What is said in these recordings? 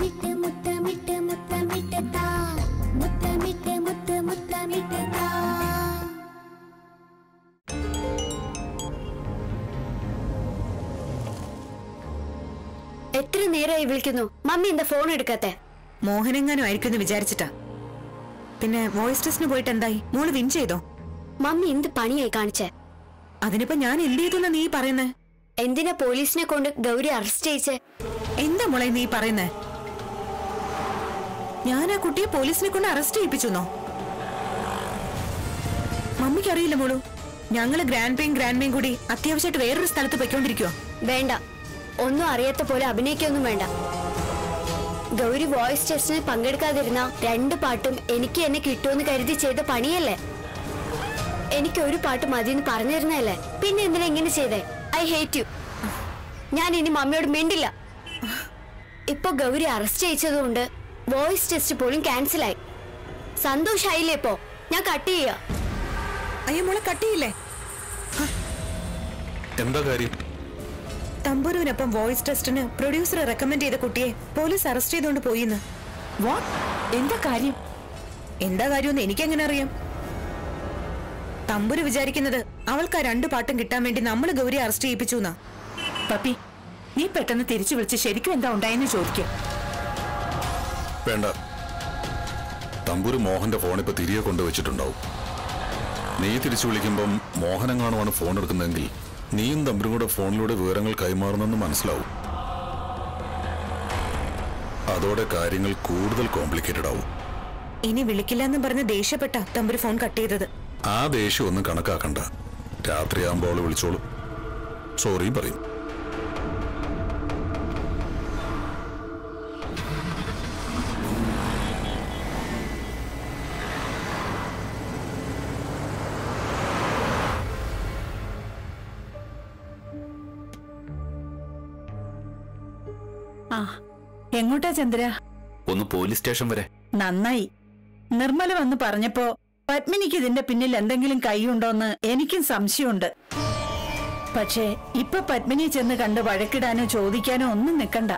മുത്തമിട്ട് മുത്തമിട്ട് മുത്തമിട്ട് താ മുത്തമിട്ട് മുത്ത് മുത്തമിട്ട് താ എത്ര നേരമായി വിളിക്കുന്നു മമ്മി എന്താ ഫോൺ എടുക്കാത്തെ മോഹനെങ്ങാനും ആയിരിക്കും എന്ന് വിചാരിച്ചിട്ടാ പിന്നെ വോയിസ് ടെസ്റ്റിന് പോയിട്ട് എന്തായി മോള് വിൻ ചെയ്തോ മമ്മി എന്ത് പണിയായി കാണിച്ചേ അതിനിപ്പോ ഞാൻ എന്ത് ചെയ്തു നീ പറയുന്നേ എന്തിനാ പോലീസിനെ കൊണ്ട് ഗൗരി അറസ്റ്റ് ചെയ്ച്ചേ എന്താ മോളെ നീ പറയുന്നേ ഞാൻ ആ കുട്ടിയെ പോലീസിനെ കൊണ്ട് അറസ്റ്റ് ചെയ്യിപ്പിച്ചെന്നോ മമ്മിക്ക് അറിയില്ല മോളു ഞങ്ങള് ഗ്രാൻഡ് പേയും ഗ്രാൻഡ് മേയും കൂടി അത്യാവശ്യമായിട്ട് വേറൊരു സ്ഥലത്ത് പൊയ്ക്കൊണ്ടിരിക്കുവോ വേണ്ട ഒന്നും അറിയാത്ത പോലെ അഭിനയിക്കൊന്നും വേണ്ട ഗൗരി വോയിസ് ടെസ്റ്റിന് പങ്കെടുക്കാതിരുന്ന രണ്ട് പാട്ടും എനിക്ക് എന്നെ കിട്ടുമെന്ന് കരുതി ചെയ്ത പണിയല്ലേ എനിക്ക് ഒരു പാട്ട് മതിയെന്ന് പറഞ്ഞിരുന്നല്ലേ പിന്നെ എന്തിനാ ഇങ്ങനെ ചെയ്തേ ഐ ഹേറ്റ് യു ഞാൻ ഇനി മമ്മിയോട് മിണ്ടില്ല ഇപ്പൊ ഗൗരി അറസ്റ്റ് ചെയ്യിച്ചതുകൊണ്ട് വോയിസ് ടെസ്റ്റ് പോലും ക്യാൻസലായി സന്തോഷായില്ലേ ഇപ്പോ ഞാൻ കട്ട് ചെയ്യാ അയ്യോ മോളെ കട്ടിയില്ലേ എന്താ കാര്യം തമ്പുരുവിനൊപ്പം വോയിസ് ടെസ്റ്റിന് പ്രൊഡ്യൂസർ റെക്കമെൻഡ് ചെയ്ത കുട്ടിയെ പോലീസ് അറസ്റ്റ് ചെയ്തുകൊണ്ട് പോയിന്ന് വാട്ട് എന്താ കാര്യം എന്താ കാര്യമെന്ന് എനിക്കെങ്ങനെ അറിയാം തമ്പുരു വിചാരിക്കുന്നത് അവൾക്ക് ആ രണ്ട് പാട്ടും കിട്ടാൻ വേണ്ടി നമ്മൾ ഗൗരി അറസ്റ്റ് ചെയ്യിപ്പിച്ചു എന്നാ പപ്പി നീ പെട്ടെന്ന് തിരിച്ചു വിളിച്ച് ശരിക്കും എന്താ ഉണ്ടായെന്ന് ചോദിക്കുക വേണ്ട തമ്പുരു മോഹന്റെ ഫോൺ ഇപ്പൊ തിരികെ കൊണ്ടുവച്ചിട്ടുണ്ടാവും നീ തിരിച്ചു വിളിക്കുമ്പം മോഹനെങ്ങാനുമാണ് ഫോൺ എടുക്കുന്നതെങ്കിൽ നീയും തമ്പുരും കൂടെ ഫോണിലൂടെ വിവരങ്ങൾ കൈമാറുന്നെന്ന് മനസ്സിലാവും അതോടെ കാര്യങ്ങൾ കൂടുതൽ കോംപ്ലിക്കേറ്റഡ് ആവും ഇനി വിളിക്കില്ല എന്ന് പറഞ്ഞ് ദേഷ്യപ്പെട്ട തമ്പുരു ഫോൺ കട്ട് ചെയ്തത് ആ ദേഷ്യം ഒന്നും കണക്കാക്കണ്ട രാത്രിയാകുമ്പോൾ അവള് വിളിച്ചോളൂ സോറിയും പറയും ആ എങ്ങോട്ടാ ചന്ദ്ര ഒന്ന് പോലീസ് സ്റ്റേഷൻ വരെ നന്നായി നിർമ്മല വന്ന് പറഞ്ഞപ്പോ പത്മിനിക്ക് ഇതിന്റെ പിന്നിൽ എന്തെങ്കിലും കൈയുണ്ടോന്ന് എനിക്കും സംശയമുണ്ട് പക്ഷേ ഇപ്പൊ പത്മിനി ചെന്ന് കണ്ട് വഴക്കിടാനോ ചോദിക്കാനോ ഒന്നും നിക്കണ്ട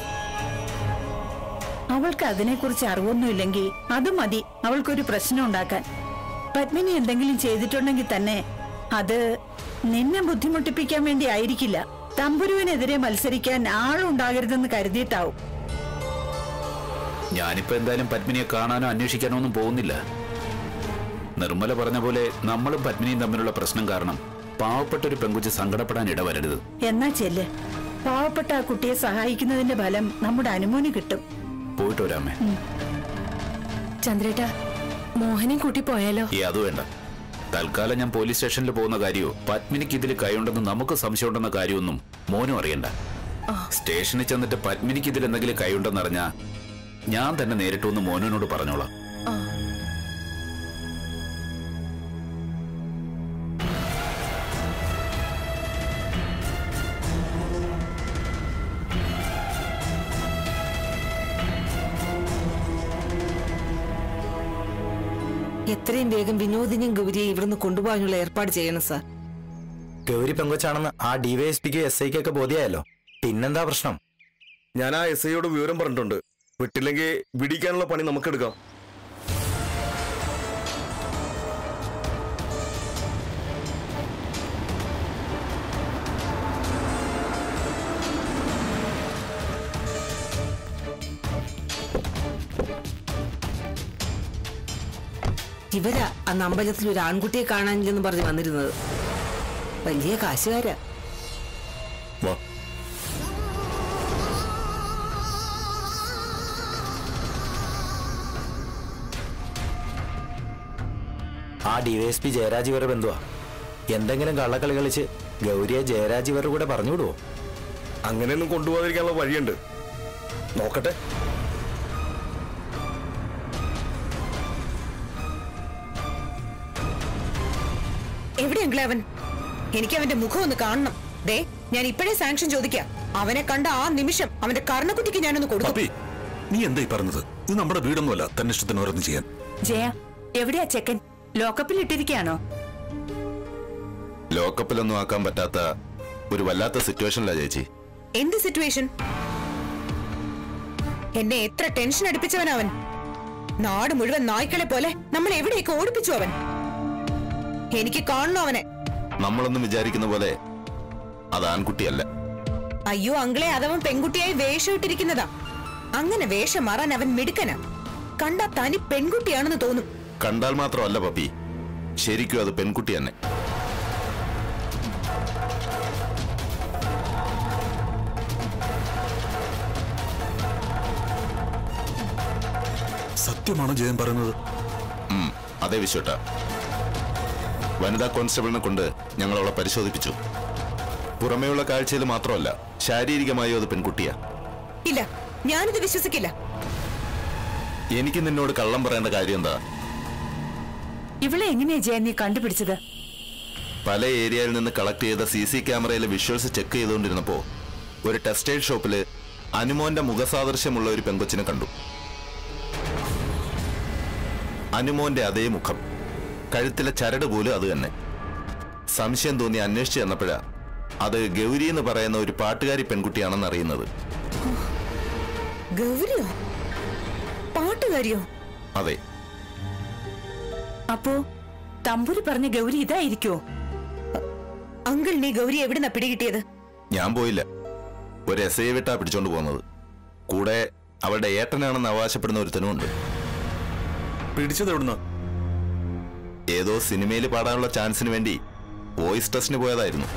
അവൾക്ക് അതിനെക്കുറിച്ച് അറിവൊന്നുമില്ലെങ്കിൽ അത് മതി അവൾക്കൊരു പ്രശ്നം ഉണ്ടാക്കാൻ പത്മിനി എന്തെങ്കിലും ചെയ്തിട്ടുണ്ടെങ്കിൽ തന്നെ അത് നിന്നെ ബുദ്ധിമുട്ടിപ്പിക്കാൻ വേണ്ടി ആയിരിക്കില്ല തമ്പുരുവിനെതിരെ മത്സരിക്കാൻ ആളുണ്ടാകരുതെന്ന് കരുതിയിട്ടാവും ഞാനിപ്പോ എന്തായാലും പത്മിനിയെ കാണാനോ അന്വേഷിക്കാനോ ഒന്നും പോകുന്നില്ല നിർമ്മല പറഞ്ഞ പോലെ നമ്മളും പത്മിനിയും തമ്മിലുള്ള പ്രശ്നം കാരണം പാവപ്പെട്ട ഒരു പെങ്കുച്ച് സങ്കടപ്പെടാൻ ഇടവരരുത് എന്നാ ചെല്ല് പാവപ്പെട്ട ആ കുട്ടിയെ സഹായിക്കുന്നതിന്റെ ഫലം നമ്മുടെ അനുമോന് കിട്ടും പോയിട്ട് വരാമേ ചന്ദ്രേട്ട മോഹനെ കൂട്ടി പോയാലോ ഏ അത് വേണ്ട തൽക്കാലം ഞാൻ പോലീസ് സ്റ്റേഷനിൽ പോകുന്ന കാര്യമോ പത്മിനിക്ക് ഇതിൽ കൈയുണ്ടെന്ന് നമുക്ക് സംശയമുണ്ടെന്ന കാര്യമൊന്നും മോനും അറിയണ്ട സ്റ്റേഷനിൽ ചെന്നിട്ട് പത്മിനിക്ക് ഇതിൽ എന്തെങ്കിലും കൈയുണ്ടെന്നറിഞ്ഞാ ഞാൻ തന്നെ നേരിട്ട് ഒന്ന് മോനോനോട് പറഞ്ഞോളാം എത്രയും വേഗം വിനോദിനെയും ഗൗരിയെയും ഇവിടുന്ന് കൊണ്ടുപോകാനുള്ള ഏർപ്പാട് ചെയ്യണം സാർ ഗൗരി പെങ്കൊച്ചാണെന്ന് ആ ഡിവൈഎസ്പിക്ക് എസ് ഐക്കൊക്കെ ബോധ്യമായല്ലോ പിന്നെന്താ പ്രശ്നം ഞാൻ ആ എസ് ഐയോട് വിവരം പറഞ്ഞിട്ടുണ്ട് വിട്ടില്ലെങ്കിൽ വിടിക്കാനുള്ള പണി നമുക്കെടുക്കാം ഇവരാ അന്ന് അമ്പലത്തിൽ ഒരു ആൺകുട്ടിയെ കാണാനില്ലെന്ന് പറഞ്ഞ് വന്നിരുന്നത് വലിയ കാശുകാരാ വാ ആ ഡിവൈഎസ്പി ജയരാജ് ഇവരുടെ ബന്ധുവാ എന്തെങ്കിലും കള്ളക്കളി കളിച്ച് ഗൗരിയെ ജയരാജ് ഇവരുടെ കൂടെ പറഞ്ഞു വിടുവോ അങ്ങനെയൊന്നും കൊണ്ടുപോകാതിരിക്കാനുള്ള വഴിയുണ്ട് നോക്കട്ടെ എവിടെയെങ്കിലും അവൻ എനിക്ക് അവന്റെ മുഖം ഒന്ന് കാണണം ദേ ഞാൻ ഇപ്പോഴേ സാങ്ഷൻ ചോദിക്കാം അവനെ കണ്ട ആ നിമിഷം അവന്റെ കർണക്കുറ്റിക്ക് ഞാനൊന്ന് കൊടുക്കും പപ്പി നീ എന്താ ഈ പറഞ്ഞത് ഇത് നമ്മുടെ വീടൊന്നുമല്ല തന്നെ ഇഷ്ടത്തിന് ഓരോന്ന് ചെയ്യാൻ ജയ എവിടെയാ ചെക്കൻ ലോക്കപ്പിൽ ഇട്ടിരിക്കുകയാണോ ലോക്കപ്പിലൊന്നും ആക്കാൻ പറ്റാത്ത ഒരു വല്ലാത്ത സിറ്റുവേഷനിലാ ചേച്ചി എന്ത് സിറ്റുവേഷൻ എന്നെ എത്ര ടെൻഷൻ അടുപ്പിച്ചവനവൻ നാട് മുഴുവൻ നായ്ക്കളെ പോലെ നമ്മൾ എവിടെയൊക്കെ ഓടിപ്പിച്ചു അവൻ എനിക്ക് കാണണോ അവനെ നമ്മളൊന്നും വിചാരിക്കുന്ന പോലെ അത് ആൺകുട്ടിയല്ല അയ്യോ അങ്കിളെ അതവൻ പെൺകുട്ടിയായി വേഷം ഇട്ടിരിക്കുന്നതാ അങ്ങനെ വേഷം മാറാൻ അവൻ മിടുക്കനാ കണ്ടാ തനി പെൺകുട്ടിയാണെന്ന് തോന്നും കണ്ടാൽ മാത്രമല്ല പപ്പി ശരിക്കും അത് പെൺകുട്ടി തന്നെ സത്യമാണോ ജയൻ പറയുന്നത് ഉം, അതെ വിശ്വട്ട വനിതാ കോൺസ്റ്റബിളിനെ കൊണ്ട് ഞങ്ങൾ അവളെ പരിശോധിപ്പിച്ചു പുറമേയുള്ള കാഴ്ചയിൽ മാത്രമല്ല ശാരീരികമായോ അത് പെൺകുട്ടിയാ ഇല്ല ഞാനിത് വിശ്വസിക്കില്ല എനിക്ക് നിന്നോട് കള്ളം പറയേണ്ട കാര്യം എന്താ ഇവളെ എങ്ങനെയാ ജയൻ നീ കണ്ടുപിടിച്ചത് പല ഏരിയയിൽ നിന്ന് കളക്ട് ചെയ്ത സി സി ക്യാമറയിലെ വിഷ്വൽസ് ചെക്ക് ചെയ്തുകൊണ്ടിരുന്നപ്പോ ഒരു ടെക്സ്റ്റൈൽ ഷോപ്പില് അനുമോന്റെ മുഖസാദൃശ്യമുള്ള ഒരു പെങ്കൊച്ചിനെ കണ്ടു അനുമോന്റെ അതേ മുഖം കഴുത്തിലെ ചരട് പോലും അത് തന്നെ സംശയം തോന്നി അന്വേഷിച്ച് ചെന്നപ്പോഴാ അത് ഗൗരി എന്ന് പറയുന്ന ഒരു പാട്ടുകാരി പെൺകുട്ടിയാണെന്ന് അറിയുന്നത് ഗൗരിയോ പാട്ടുകാരിയോ അതെ അപ്പോ തമ്പുരു പറഞ്ഞ ഗൗരി ഇതായിരിക്കോ അങ്കിൾ നീ ഗൗരി എവിടുന്നാ പിടികിട്ടിയത് ഞാൻ പോയില്ല ഒരു എസ് ഐ വിട്ടാ പിടിച്ചോണ്ട് പോകുന്നത് കൂടെ അവളുടെ ഏട്ടനാണെന്ന് അവകാശപ്പെടുന്ന ഒരുത്തനും ഉണ്ട് പിടിച്ചത് എവിടുന്ന ഏതോ സിനിമയിൽ പാടാനുള്ള ചാൻസിന് വേണ്ടി വോയിസ് ടെസ്റ്റിന് പോയതായിരുന്നു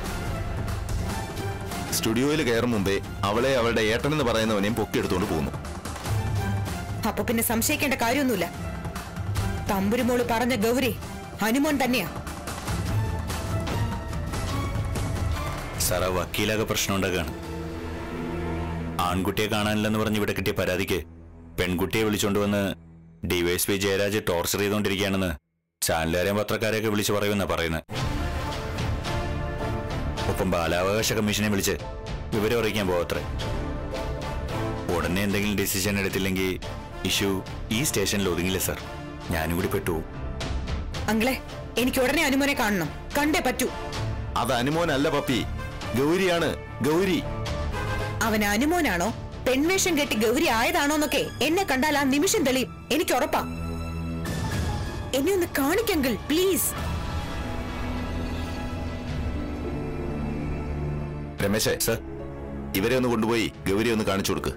സ്റ്റുഡിയോയിൽ കയറും മുമ്പേ അവളെ അവളുടെ ഏട്ടനെന്ന് പറയുന്നവനെയും പൊക്കിയെടുത്തുകൊണ്ട് പോകുന്നു അപ്പൊ പിന്നെ സംശയിക്കേണ്ട കാര്യമൊന്നുമില്ല തമ്പുരുമോള് പറഞ്ഞ ഗൗരി ഹനുമോൻ തന്നെയാ സാറാ വക്കീലാകെ പ്രശ്നം ഉണ്ടാക്കുകയാണ് ആൺകുട്ടിയെ കാണാനില്ലെന്ന് പറഞ്ഞ് ഇവിടെ കിട്ടിയ പരാതിക്ക് പെൺകുട്ടിയെ വിളിച്ചോണ്ട് വന്ന് ഡിവൈഎസ്പി ജയരാജ് ടോർച്ചർ ചെയ്തുകൊണ്ടിരിക്കുകയാണെന്ന് ചാനലുകാരെയും പത്രക്കാരെയൊക്കെ വിളിച്ചു പറയുമെന്നാ പറയുന്നത് ഒപ്പം ബാലാവകാശ കമ്മീഷനെ വിളിച്ച് വിവരം അറിയിക്കാൻ പോകത്രേ ഉടനെ എന്തെങ്കിലും ഡിസിഷൻ എടുത്തില്ലെങ്കിൽ ഇഷ്യൂ ഈ സ്റ്റേഷനിൽ ഒതുങ്ങില്ല സാർ ഞാനും കൂടി പെട്ടു അങ്കിളെ എനിക്ക് ഉടനെ അനുമോനെ കാണണം കണ്ടേ പറ്റൂ അത് അനുമോനല്ല പപ്പി ഗൗരിയാണ് ഗൗരി അവൻ അനുമോനാണോ പെൺവേഷം കെട്ടി ഗൗരി ആയതാണോന്നൊക്കെ എന്നെ കണ്ടാൽ ആ നിമിഷം തെളിയും എനിക്ക് ഉറപ്പാ എന്നെ ഒന്ന് കാണിക്കങ്കിൾ പ്ലീസ് രമേശേ സർ ഇവരെ ഒന്ന് കൊണ്ടുപോയി ഗൗരി ഒന്ന് കാണിച്ചു കൊടുക്ക്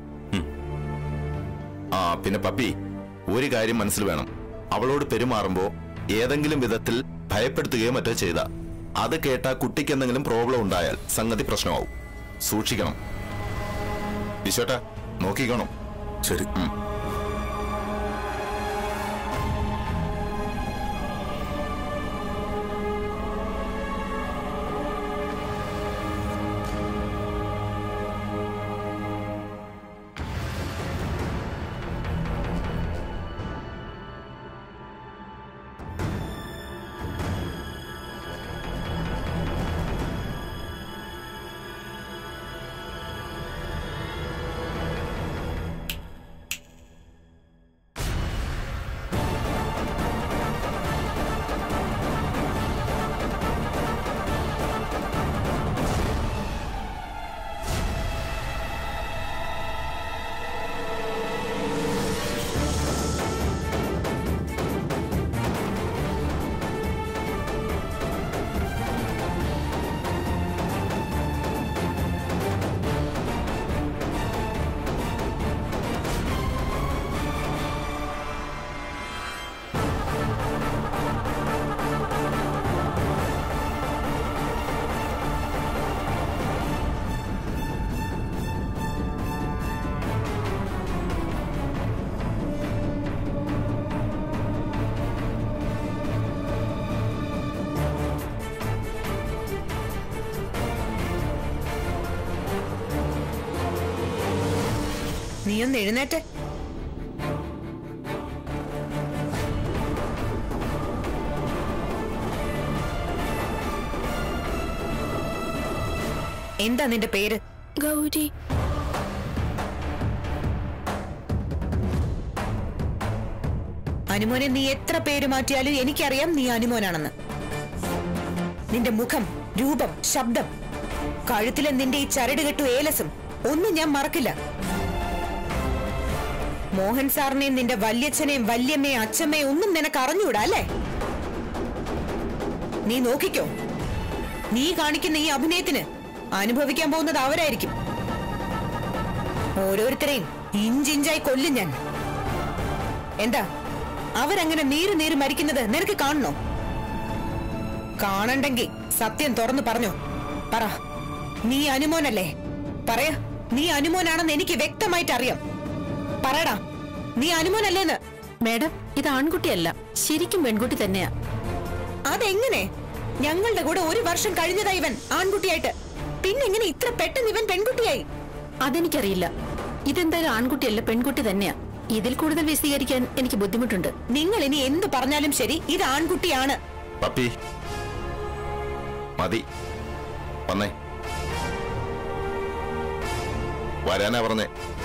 ആ പിന്നെ പപ്പി ഒരു കാര്യം മനസ്സിൽ വേണം അവളോട് പെരുമാറുമ്പോ ഏതെങ്കിലും വിധത്തിൽ ഭയപ്പെടുത്തുകയോ മറ്റോ ചെയ്ത അത് കേട്ടാ കുട്ടിക്ക് എന്തെങ്കിലും പ്രോബ്ലം ഉണ്ടായാൽ സംഗതി പ്രശ്നമാവും സൂക്ഷിക്കണം വിശ്വട്ട നോക്കിക്കണം ശരി നീ ഒന്ന് എഴുന്നേറ്റ് എന്താ നിന്റെ പേര് ഗൗരി അനുമോനെ നീ എത്ര പേര് മാറ്റിയാലും എനിക്കറിയാം നീ അനുമോനാണെന്ന് നിന്റെ മുഖം രൂപം ശബ്ദം കഴുത്തിലെ നിന്റെ ഈ ചരട് കെട്ടു ഏലസും ഒന്നും ഞാൻ മറക്കില്ല മോഹൻ സാറിനെയും നിന്റെ വല്യച്ഛനെയും വല്യമ്മയും അച്ഛമ്മയും ഒന്നും നിനക്ക് അറിഞ്ഞൂടാ അല്ലേ നീ നോക്കിക്കോ നീ കാണിക്കുന്ന ഈ അഭിനയത്തിന് അനുഭവിക്കാൻ പോകുന്നത് അവരായിരിക്കും ഓരോരുത്തരെയും ഇഞ്ചിഞ്ചായി കൊല്ലും ഞാൻ എന്താ അവരങ്ങനെ നീര് നീര് മരിക്കുന്നത് നിനക്ക് കാണണോ കാണണ്ടെങ്കിൽ സത്യം തുറന്നു പറഞ്ഞോ പറ നീ അനുമോനല്ലേ പറയ നീ അനുമോനാണെന്ന് എനിക്ക് വ്യക്തമായിട്ട് അറിയാം പറയടാ നീ അനുമോനല്ലേന്ന് മേഡം ഇത് ആൺകുട്ടിയല്ല ശരിക്കും പെൺകുട്ടി തന്നെയാ അതെങ്ങനെ ഞങ്ങളുടെ കൂടെ ഒരു വർഷം കഴിഞ്ഞതാ ഇവൻ ആൺകുട്ടിയായിട്ട് പിന്നെ എങ്ങനെ ഇത്ര പെട്ടെന്ന് ഇവൻ പെൺകുട്ടിയായി അതെനിക്കറിയില്ല ഇതെന്തായാലും ആൺകുട്ടിയല്ല പെൺകുട്ടി തന്നെയാ ഇതിൽ കൂടുതൽ വിശദീകരിക്കാൻ എനിക്ക് ബുദ്ധിമുട്ടുണ്ട് നിങ്ങൾ ഇനി എന്ത് പറഞ്ഞാലും ശരി ഇത് ആൺകുട്ടിയാണ് പപ്പി മതി വന്നേ വരാനാ പറഞ്ഞേ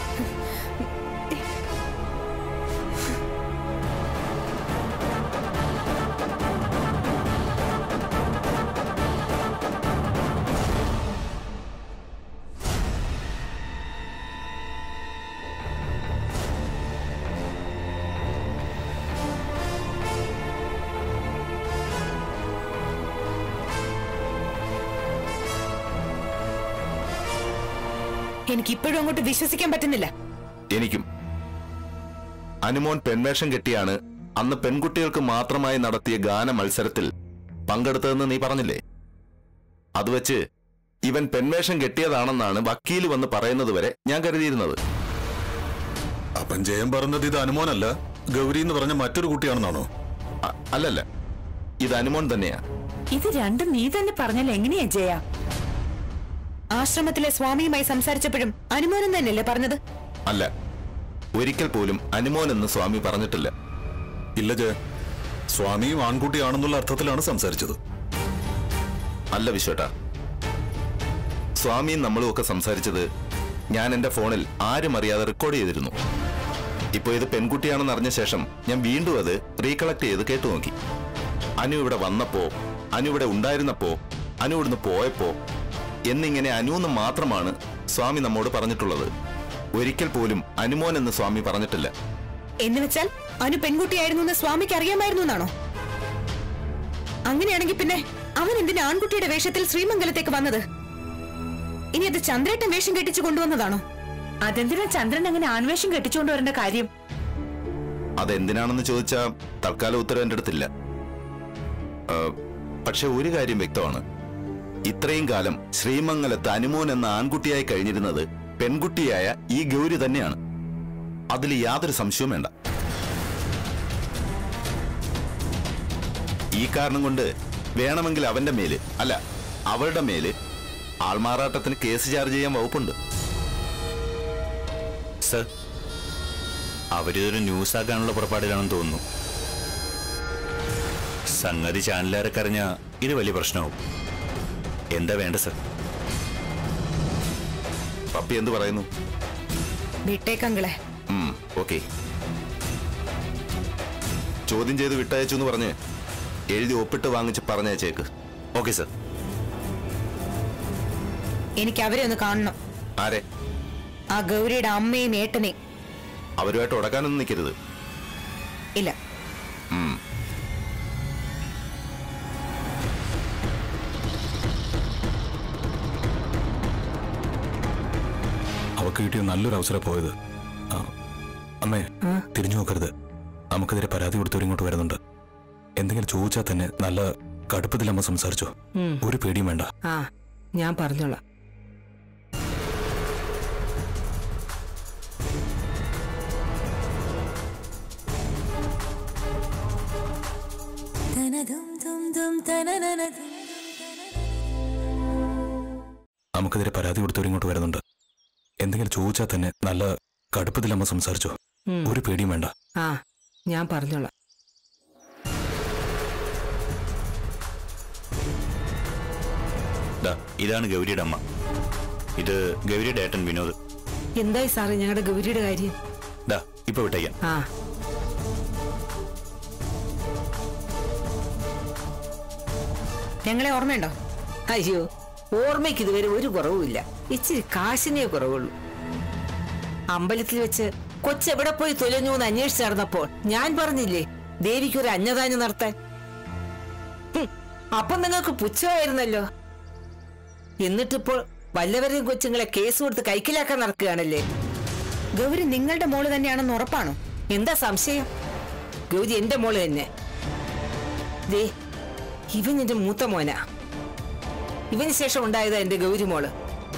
എനിക്ക് ഇപ്പോഴും അങ്ങോട്ട് വിശ്വസിക്കാൻ പറ്റുന്നില്ല എനിക്കും അനുമോൻ പെൺവേഷം കെട്ടിയാണ് അന്ന് പെൺകുട്ടികൾക്ക് മാത്രമായി നടത്തിയ ഗാന മത്സരത്തിൽ പങ്കെടുത്തതെന്ന് നീ പറഞ്ഞില്ലേ അത് വെച്ച് ഇവൻ പെൺവേഷം കെട്ടിയതാണെന്നാണ് വക്കീൽ വന്ന് പറയുന്നത് വരെ ഞാൻ കരുതിയിരുന്നത് അപ്പം ജയം പറഞ്ഞത് ഇത് അനുമോനല്ല ഗൗരി എന്ന് പറഞ്ഞ മറ്റൊരു കുട്ടിയാണെന്നാണോ അ- അല്ലല്ല ഇത് അനുമോൻ തന്നെയാ ഇത് രണ്ടും നീ തന്നെ പറഞ്ഞാൽ എങ്ങനെയാ ജയ ആശ്രമത്തിലെ സ്വാമിയുമായി സംസാരിച്ചപ്പോഴും അനുമോനം തന്നെയല്ലേ പറഞ്ഞത് അല്ല ഒരിക്കൽ പോലും അനുമോൻ എന്ന് സ്വാമി പറഞ്ഞിട്ടില്ല ഇല്ല ജയ സ്വാമിയും ആൺകുട്ടിയാണെന്നുള്ള അർത്ഥത്തിലാണ് സംസാരിച്ചത് അല്ല വിശ്വട്ടാ സ്വാമിയും നമ്മളും ഒക്കെ സംസാരിച്ചത് ഞാൻ എന്റെ ഫോണിൽ ആരും അറിയാതെ റെക്കോർഡ് ചെയ്തിരുന്നു ഇപ്പൊ ഇത് പെൺകുട്ടിയാണെന്ന് അറിഞ്ഞ ശേഷം ഞാൻ വീണ്ടും അത് റീകളക്ട് ചെയ്ത് കേട്ടു നോക്കി അനു ഇവിടെ വന്നപ്പോ അനു ഇവിടെ ഉണ്ടായിരുന്നപ്പോ അനു ഇവിടുന്ന് പോയപ്പോ എന്നിങ്ങനെ അനു എന്ന് മാത്രമാണ് സ്വാമി നമ്മോട് പറഞ്ഞിട്ടുള്ളത് ഒരിക്കൽ പോലും അനുമോൻ എന്ന് സ്വാമി പറഞ്ഞിട്ടില്ല എന്ന് വെച്ചാൽ അനു പെൺകുട്ടിയായിരുന്നു എന്ന് സ്വാമിക്ക് അറിയാമായിരുന്നു എന്നാണോ അങ്ങനെയാണെങ്കിൽ പിന്നെ അവൻ എന്തിനാ ആൺകുട്ടിയുടെ വേഷത്തിൽ ശ്രീമംഗലത്തേക്ക് വന്നത് ഇനി അത് ചന്ദ്രേട്ടൻ വേഷം കെട്ടിച്ചു കൊണ്ടുവന്നതാണോ അതെന്തിനാ ചന്ദ്രൻ അങ്ങനെ ആൺവേഷം കെട്ടിച്ചുകൊണ്ട് വരേണ്ട കാര്യം അതെന്തിനാണെന്ന് ചോദിച്ചാ തൽക്കാലം ഉത്തരം എന്റെ അടുത്തില്ല ആ, പക്ഷെ ഒരു കാര്യം വ്യക്തമാണ് ഇത്രയും കാലം ശ്രീമംഗലത്ത് അനുമോൻ എന്ന ആൺകുട്ടിയായി കഴിഞ്ഞിരുന്നത് പെൺകുട്ടിയായ ഈ ഗൗരി തന്നെയാണ് അതിൽ യാതൊരു സംശയവും വേണ്ട ഈ കാരണം കൊണ്ട് വേണമെങ്കിൽ അവന്റെ മേല് അല്ല അവളുടെ മേല് ആൾമാറാട്ടത്തിന് കേസ് ചാർജ് ചെയ്യാൻ വകുപ്പുണ്ട് സർ അവരിതൊരു ന്യൂസ് ആക്കാനുള്ള പുറപ്പാടിലാണെന്ന് തോന്നുന്നു സംഗതി ചാനലുകാരൊക്കെ അറിഞ്ഞ ഇത് വലിയ പ്രശ്നമാവും എന്താ വേണ്ട സർ പപ്പി എന്ത് പറയുന്നു വിട്ടേക്കങ്ങളെ ഓക്കെ ചോദ്യം ചെയ്ത് വിട്ടയച്ചു എന്ന് പറഞ്ഞ് എഴുതി ഒപ്പിട്ട് വാങ്ങിച്ച് പറഞ്ഞയച്ചേക്ക് ഓക്കെ സർ എനിക്ക് അവരെ ഒന്ന് കാണണം ആരെ ആ ഗൗരിയുടെ അമ്മയും ഏട്ടനെയും അവരുമായിട്ട് ഉടക്കാനൊന്നും നിൽക്കരുത് ഇല്ല ഉം. അവക്ക് കിട്ടിയ നല്ലൊരു അവസരം പോയത് ആ, അമ്മേ തിരിഞ്ഞു നോക്കരുത് നമുക്കെതിരെ പരാതി കൊടുത്തവർ ഇങ്ങോട്ട് വരുന്നുണ്ട് എന്തെങ്കിലും ചോദിച്ചാൽ തന്നെ നല്ല കടുപ്പത്തിൽ അമ്മ സംസാരിച്ചോ ഉം. ഒരു പേടിയും വേണ്ട ആ ഞാൻ പറഞ്ഞോളാം നമുക്കെതിരെ പരാതി കൊടുത്തവർ ഇങ്ങോട്ട് വരുന്നുണ്ട് എന്തെങ്കിലും ചോദിച്ചാൽ തന്നെ നല്ല കടുപ്പത്തിൽ അമ്മ സംസാരിച്ചോ ഉം. ഒരു പേടിയും വേണ്ട ആ ഞാൻ പറഞ്ഞോളാം ദാ ഇതാണ് ഗൗരിയുടെ അമ്മ ഇത് ഗൗരിയുടെ ഏട്ടൻ വിനോദ് എന്തായി സാറേ ഞങ്ങളുടെ ഗൗരിയുടെ കാര്യം ദാ ഇപ്പൊ വിട്ടയ്ക്കാം ആ ഞങ്ങളെ ഓർമ്മയുണ്ടോ അയ്യോ ഓർമ്മയ്ക്ക് ഇതുവരെ ഒരു കുറവുമില്ല ഇച്ചിരി കാശിനേ കുറവുള്ളൂ അമ്പലത്തിൽ വെച്ച് കൊച്ചെവിടെ പോയി തുലഞ്ഞു എന്ന് അന്വേഷിച്ച് നടന്നപ്പോൾ ഞാൻ പറഞ്ഞില്ലേ ദേവിക്ക് ഒരു അന്നദാനം നടത്താൻ ഹും, അപ്പം നിങ്ങൾക്ക് പുച്ഛമായിരുന്നല്ലോ എന്നിട്ടിപ്പോൾ വല്ലവരെയും കൊച്ചുങ്ങളെ കേസ് കൊടുത്ത് കൈക്കലാക്കാൻ നടക്കുകയാണല്ലേ ഗൗരി നിങ്ങളുടെ മോള് തന്നെയാണെന്ന് ഉറപ്പാണോ എന്താ സംശയം ഗൗരി എന്റെ മോള് തന്നെ ദേ ഇവൻ എന്റെ മൂത്ത മോനാ ഇവന് ശേഷം ഉണ്ടായതാ എന്റെ ഗൗരി മോള്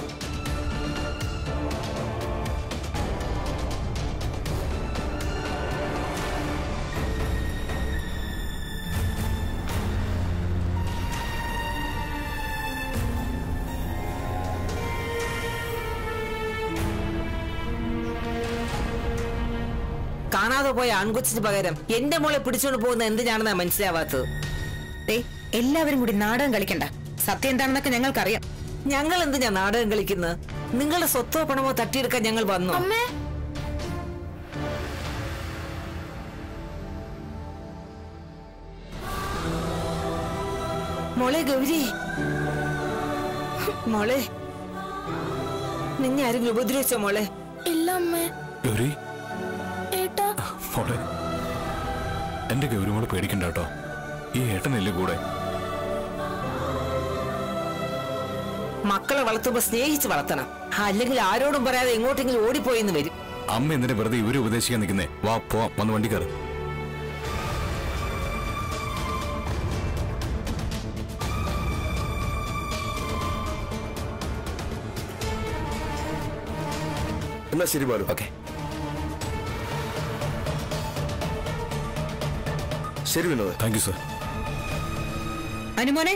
കാണാതെ പോയ ആൺകൊച്ചിന് പകരം എന്റെ മോളെ പിടിച്ചോണ്ട് പോകുന്ന എന്തിനാണെന്നാ മനസ്സിലാവാത്തത് ദേ എല്ലാവരും കൂടി നാടകം കളിക്കണ്ട സത്യം എന്താണെന്നൊക്കെ ഞങ്ങൾക്കറിയാം ഞങ്ങൾ എന്തിനാ നാടകം കളിക്കുന്നത് നിങ്ങളുടെ സ്വത്തോ പണമോ തട്ടിയെടുക്കാൻ ഞങ്ങൾ വന്നു അമ്മേ മോളെ ഗൗരി മോളെ നിന്നെ ആരെങ്കിലും ഉപദ്രവിച്ചോ മോളെ ഇല്ല അമ്മേ ഗൗരി ഏട്ടാ മോളെ എന്റെ ഗൗരിമോള് പേടിക്കണ്ട കേട്ടോ ഈ ഏട്ടനില്ലേ കൂടെ മക്കളെ വളർത്തുമ്പോ സ്നേഹിച്ച് വളർത്തണം അല്ലെങ്കിൽ ആരോടും പറയാതെ എങ്ങോട്ടെങ്കിലും ഓടിപ്പോയെന്ന് വരും അമ്മ എന്തിനാ വെറുതെ ഇവരെ ഉപദേശിക്കാൻ നിൽക്കുന്നേ വാ പോവാം വന്ന് വണ്ടി കയറ് എന്നാ ശരി ബാലു ഓക്കെ ശരി വിനോദ് താങ്ക് യു സർ അനുമോനെ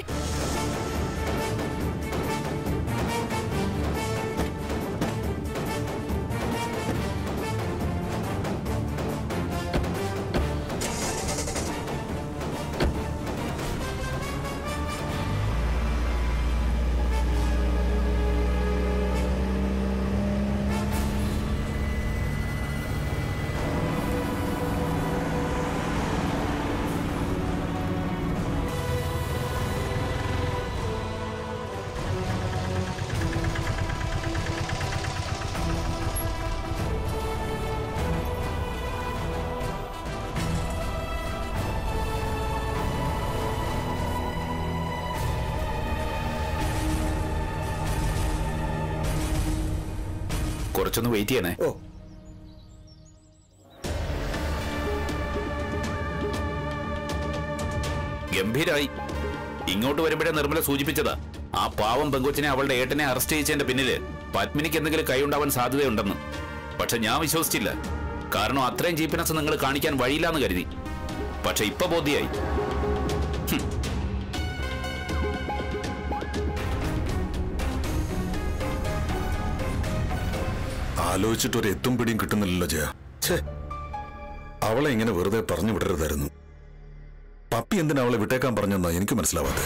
കുറച്ചൊന്ന് വെയിറ്റ് ചെയ്യണേ ഓ ഗംഭീരായി ഇങ്ങോട്ട് വരുമ്പോഴേ നിർമ്മല സൂചിപ്പിച്ചതാ ആ പാവം പെങ്കൊച്ചിനെ അവളുടെ ഏട്ടനെ അറസ്റ്റ് ചെയ്യിച്ചതിന്റെ പിന്നില് പത്മിനിക്ക് എന്തെങ്കിലും കൈയുണ്ടാവാൻ സാധ്യതയുണ്ടെന്ന് പക്ഷെ ഞാൻ വിശ്വസിച്ചില്ല കാരണം അത്രയും ചീപ്പിനസ് നിങ്ങൾ കാണിക്കാൻ വഴിയില്ലാന്ന് കരുതി പക്ഷെ ഇപ്പൊ ബോധ്യായി ആലോചിച്ചിട്ട് ഒരു എത്തും പിടിയും കിട്ടുന്നില്ലല്ലോ ജയ ഛേ അവളെ ഇങ്ങനെ വെറുതെ പറഞ്ഞു വിടരുതായിരുന്നു പപ്പി എന്തിനാ അവളെ വിട്ടേക്കാൻ പറഞ്ഞെന്നാ എനിക്ക് മനസ്സിലാവാതെ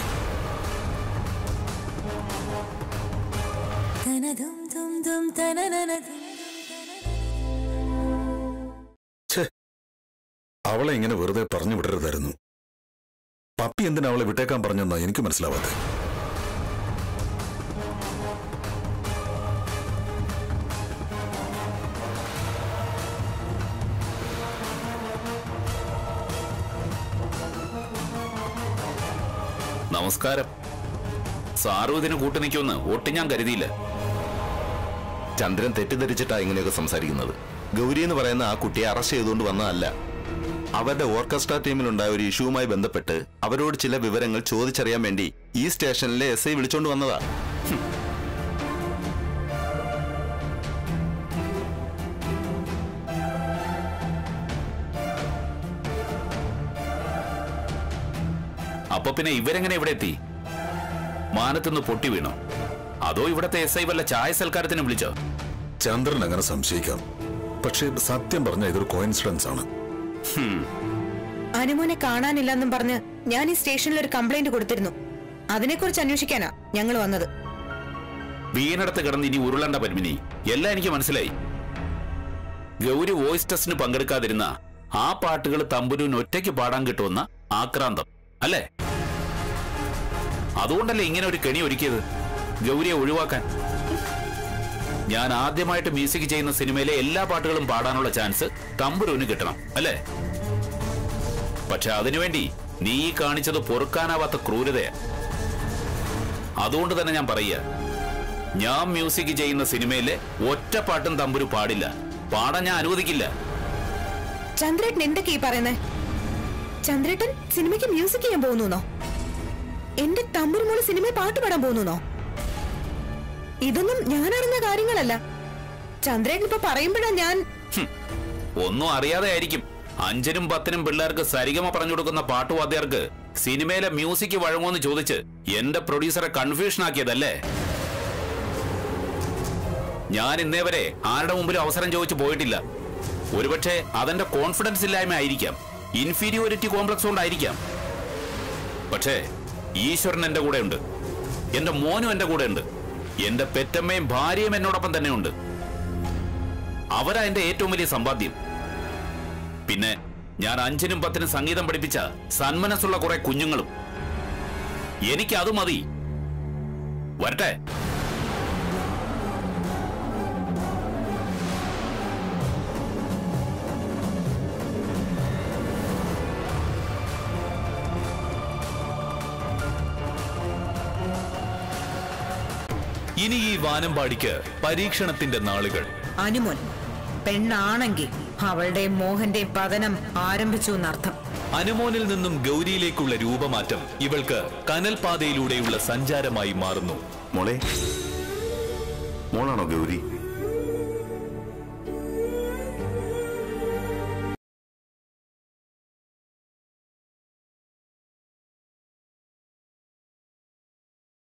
ഛേ അവളെ ഇങ്ങനെ വെറുതെ പറഞ്ഞു വിടരുതായിരുന്നു പപ്പി എന്തിനാ അവളെ വിട്ടേക്കാൻ പറഞ്ഞെന്നാ എനിക്ക് മനസ്സിലാവാതെ നമസ്കാരം സാറു ഇതിന് കൂട്ടു നിൽക്കുമെന്ന് ഒട്ടും ഞാൻ കരുതിയില്ല ചന്ദ്രൻ തെറ്റിദ്ധരിച്ചിട്ടാ ഇങ്ങനെയൊക്കെ സംസാരിക്കുന്നത് ഗൗരി എന്ന് പറയുന്ന ആ കുട്ടിയെ അറസ്റ്റ് ചെയ്തുകൊണ്ട് വന്നതല്ല അവരുടെ ഓർക്കസ്ട്ര ടീമിലുണ്ടായ ഒരു ഇഷ്യൂവുമായി ബന്ധപ്പെട്ട് അവരോട് ചില വിവരങ്ങൾ ചോദിച്ചറിയാൻ വേണ്ടി ഈ സ്റ്റേഷനിലെ എസ് ഐ വിളിച്ചോണ്ട് വന്നതാ അപ്പൊ പിന്നെ ഇവരെങ്ങനെ ഇവിടെ എത്തി മാനത്തുനിന്ന് പൊട്ടി വീണോ അതോ ഇവിടത്തെ എസ് ഐ വല്ല ചായ സൽക്കാരത്തിന് വിളിച്ചോ ചന്ദ്രൻ അങ്ങനെ സംശയിക്കാം പക്ഷേ സത്യം പറഞ്ഞ ഇതൊരു കോയിൻസിഡൻസ് ആണ് അനുമോനെ കാണാനില്ലെന്നും പറഞ്ഞ് ഞാൻ ഈ സ്റ്റേഷനിൽ ഒരു കംപ്ലൈന്റ് കൊടുത്തിരുന്നു അതിനെക്കുറിച്ച് അന്വേഷിക്കാനാ ഞങ്ങൾ വന്നത് വീണിടത്ത് കിടന്ന് ഇനി ഉരുളണ്ട പത്മിനി എല്ലാം എനിക്ക് മനസ്സിലായി ഗൗരി വോയിസ് ടെസ്റ്റിന് പങ്കെടുക്കാതിരുന്ന ആ പാട്ടുകൾ തമ്പുരുവിന് ഒറ്റയ്ക്ക് പാടാൻ കിട്ടുമെന്ന ആക്രാന്തം അല്ലേ അതുകൊണ്ടല്ലേ ഇങ്ങനെ ഒരു കെണി ഒരുക്കിയത് ഗൗരിയെ ഒഴിവാക്കാൻ ഞാൻ ആദ്യമായിട്ട് മ്യൂസിക് ചെയ്യുന്ന സിനിമയിലെ എല്ലാ പാട്ടുകളും പാടാനുള്ള ചാൻസ് തമ്പുരുവിന് കിട്ടണം അല്ലേ പക്ഷെ അതിനുവേണ്ടി നീ ഈ കാണിച്ചത് പൊറുക്കാനാവാത്ത ക്രൂരതയാ അതുകൊണ്ട് തന്നെ ഞാൻ പറയുക ഞാൻ മ്യൂസിക് ചെയ്യുന്ന സിനിമയിലെ ഒറ്റ പാട്ടും തമ്പുരു പാടില്ല പാടാൻ ഞാൻ അനുവദിക്കില്ല ചന്ദ്രേട്ടൻ എന്തൊക്കെ ഈ പറയുന്നേ ചന്ദ്രേട്ടൻ സിനിമയ്ക്ക് മ്യൂസിക് ചെയ്യാൻ പോകുന്നോ എന്റെ തമ്പുരുമോള് സിനിമയിൽ പാട്ട് പാടാൻ പോകുന്നോ ഇതൊന്നും ഞാൻ അറിഞ്ഞ കാര്യങ്ങളല്ല ചന്ദ്രേട്ടൻ ഇപ്പൊ പറയുമ്പോഴാ ഞാൻ ഹും, ഒന്നും അറിയാതെ ആയിരിക്കും അഞ്ചിനും പത്തിനും പിള്ളേർക്ക് സരിഗമ പറഞ്ഞു കൊടുക്കുന്ന പാട്ടുവാദ്യർക്ക് സിനിമയിലെ മ്യൂസിക് വഴങ്ങുമെന്ന് ചോദിച്ച് എന്റെ പ്രൊഡ്യൂസറെ കൺഫ്യൂഷൻ ആക്കിയതല്ലേ ഞാൻ ഇന്നേ വരെ ആരുടെ മുമ്പിലും അവസരം ചോദിച്ചു പോയിട്ടില്ല ഒരുപക്ഷെ അതെന്റെ കോൺഫിഡൻസ് ഇല്ലായ്മ ആയിരിക്കാം ഇൻഫീരിയോറിറ്റി കോംപ്ലക്സ് കൊണ്ടായിരിക്കാം പക്ഷേ ഈശ്വരൻ എന്റെ കൂടെ ഉണ്ട് എന്റെ മോനും എന്റെ കൂടെ ഉണ്ട് എന്റെ പെറ്റമ്മയും ഭാര്യയും എന്നോടൊപ്പം തന്നെയുണ്ട് അവരാ എന്റെ ഏറ്റവും വലിയ സമ്പാദ്യം പിന്നെ ഞാൻ അഞ്ചിനും പത്തിനും സംഗീതം പഠിപ്പിച്ച സന്മനസ്സുള്ള കുറെ കുഞ്ഞുങ്ങളും എനിക്ക് അത് മതി വരട്ടെ ഇനി ഈ വാനമ്പാടിക്ക് പരീക്ഷണത്തിന്റെ നാളുകൾ അനുമോൻ പെണ്ണാണെങ്കിൽ അവളുടെ മോഹന്റെ പതനം ആരംഭിച്ചു എന്നർത്ഥം അനുമോനിൽ നിന്നും ഗൗരിയിലേക്കുള്ള രൂപമാറ്റം ഇവൾക്ക് കനൽപാതയിലൂടെയുള്ള സഞ്ചാരമായി മാറുന്നു മോളെ മോളാണോ ഗൗരി